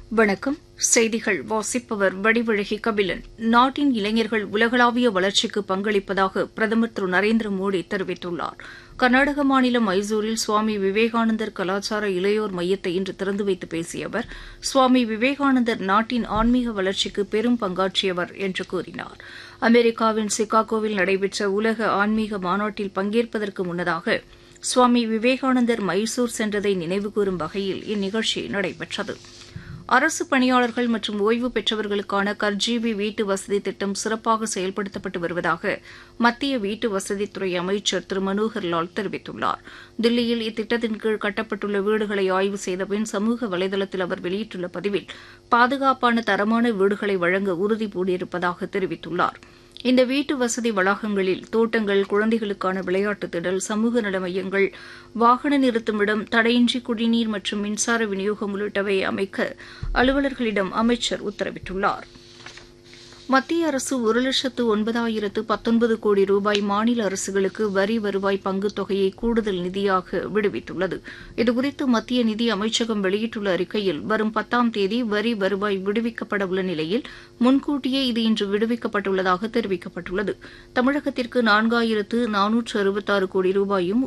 வணக்கம் செய்திகள் வாசிப்பவர் வடிவழகி கபிலன் நாட்டின் இளைஞர்கள் உலகளாவிய வளர்ச்சிக்கு பங்களிப்பதாக பிரதமர் திரு நரேந்திர மோடி தெரிவித்துள்ளார் கர்நாடக மாநிலம் மைசூரில் சுவாமி விவேகானந்தர் கலாச்சார இளையோர் மையத்தை இன்று திறந்து வைத்து பேசிய அவர் சுவாமி விவேகானந்தர் நாட்டின் ஆன்மீக வளர்ச்சிக்கு பெரும் பங்காற்றியவர் என்று கூறினார் அமெரிக்காவின் சிகாகோவில் நடைபெற்ற உலக ஆன்மீக மாநாட்டில் பங்கேற்பதற்கு முன்னதாக சுவாமி விவேகானந்தர் மைசூர் சென்றதை நினைவுகூரும் வகையில் இந்நிகழ்ச்சி நடைபெற்றது அரசு பணியாளர்கள் மற்றும் ஓய்வு பெற்றவர்களுக்கான கர்ஜீவி வீட்டு வசதி திட்டம் சிறப்பாக செயல்படுத்தப்பட்டு வருவதாக மத்திய வீட்டு வசதித்துறை அமைச்சர் திரு மனோகர் லால் தெரிவித்துள்ளார் தில்லியில் இத்திட்டத்தின் கீழ் கட்டப்பட்டுள்ள வீடுகளை ஆய்வு செய்த பின் சமூக வலைதளத்தில் அவர் வெளியிட்டுள்ள பதிவில் பாதுகாப்பான தரமான வீடுகளை வழங்க உறுதி பூண்டிருப்பதாக தெரிவித்துள்ளார் இந்த வீட்டு வசதி வளாகங்களில் தோட்டங்கள் குழந்தைகளுக்கான விளையாட்டு திடல் சமூக நல மையங்கள் வாகன நிறுத்துமிடம் தடையின்றி குடிநீர் மற்றும் மின்சார விநியோகம் உள்ளிட்டவை அமைக்க அலுவலர்களிடம் அமைச்சர் உத்தரவிட்டுள்ளார் மத்திய அரசு ஒரு லட்சத்து ஒன்பதாயிரத்து பத்தொன்பது கோடி ரூபாய் மாநில அரசுகளுக்கு வரி வருவாய் பங்குத் தொகையை கூடுதல் நிதியாக விடுவித்துள்ளது இதுகுறித்து மத்திய நிதி அமைச்சகம் வெளியிட்டுள்ள அறிக்கையில் வரும் பத்தாம் தேதி வரி வருவாய் விடுவிக்கப்பட உள்ள நிலையில் முன்கூட்டியே இது இன்று விடுவிக்கப்பட்டுள்ளதாக தெரிவிக்கப்பட்டுள்ளது தமிழகத்திற்கு நான்காயிரத்து நானூற்று அறுபத்தாறு கோடி ரூபாயும்